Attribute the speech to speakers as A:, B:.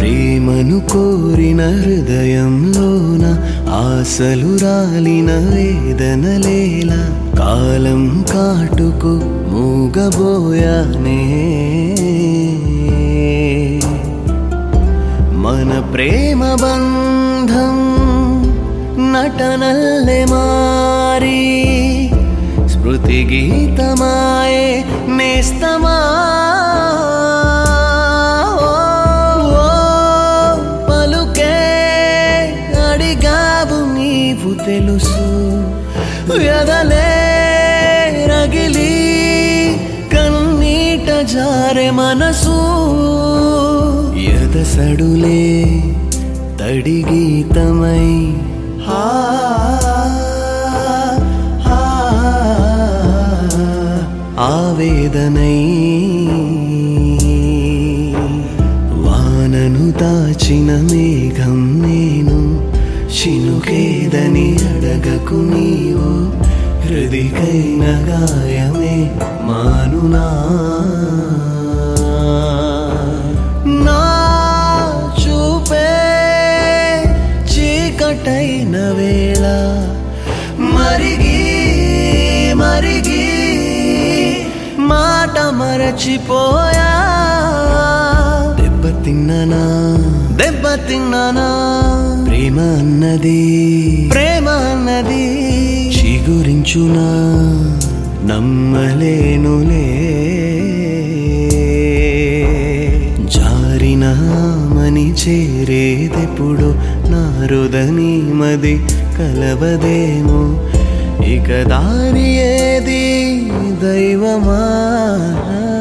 A: ప్రేమను కోరిన హృదయంలోన ఆశలు రాలిన వేదనలేలా కాలం కాటుకు మూగబోయానే మన ప్రేమ బంధం నటనల్లె మారి స్మృతి గీతమాయే నేస్తమా ఓ పలుకే అడిగావు నీవు తెలుసు ఎదలే రగిలి కన్నీట జారె మనసు ఎదసడులే తడి గీతమై హా హా, ఆవేదనై వానను దాచిన మేఘం నేను చినుకేదని అడగకు నీవు హృదికైన గాయమే మానునా నా చూపే చీకటైన వేళ మరిగి మరిగి మాట మరచిపోయా దెబ్బతిన్నానా దెబ్బతిన్నానా ప్రేమ అన్నది ప్రేమ అన్నది చిగురించునా నమ్మలేనులే జారినామని చేరేదెప్పుడు నారుదని మది కలవదేమో ఇక దారి ఏది దైవమా